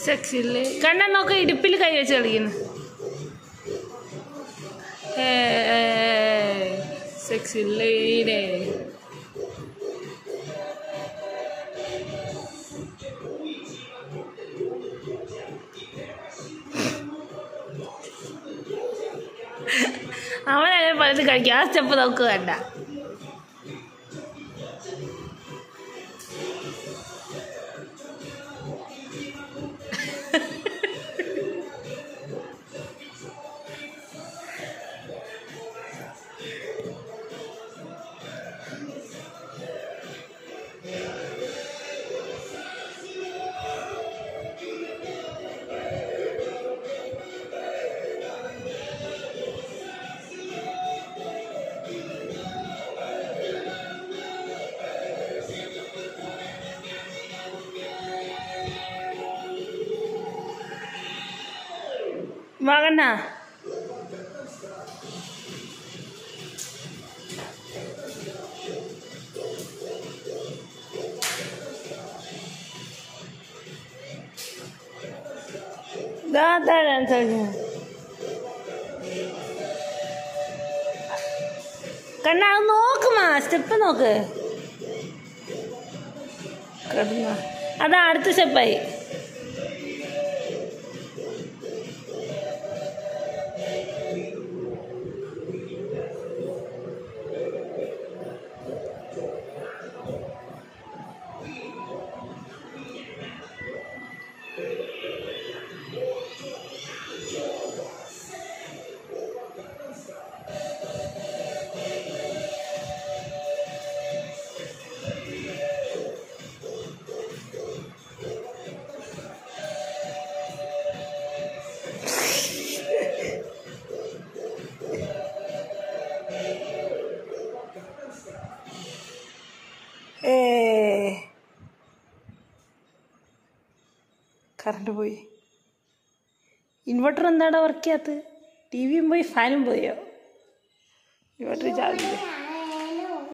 സെക്സില് കണ്ണ നോക്ക ഇടുപ്പിൽ കൈ വെച്ച് കളിക്കുന്നു സെക്സില്ലേ അവനങ്ങനെ പലതും കളിക്കും ആ സ്റ്റെപ്പ് നമുക്ക് വേണ്ട വാങ്ങണ്ണ ദാ ദാ ഡാൻസ് കളിക്കുന്നു കണ്ണ അത് നോക്കുമാ സ്റ്റെപ്പ് നോക്ക് കിടന്ന അതാ അടുത്ത സ്റ്റെപ്പായി ഏ കറണ്ട് പോയി ഇൻവെർട്ടർ എന്താടാ വർക്ക് ചെയ്യാത്തത് ടി വിയും പോയി ഫാനും പോയോ ഇൻവെർട്ടർ ചാർജ് ചെയ്തു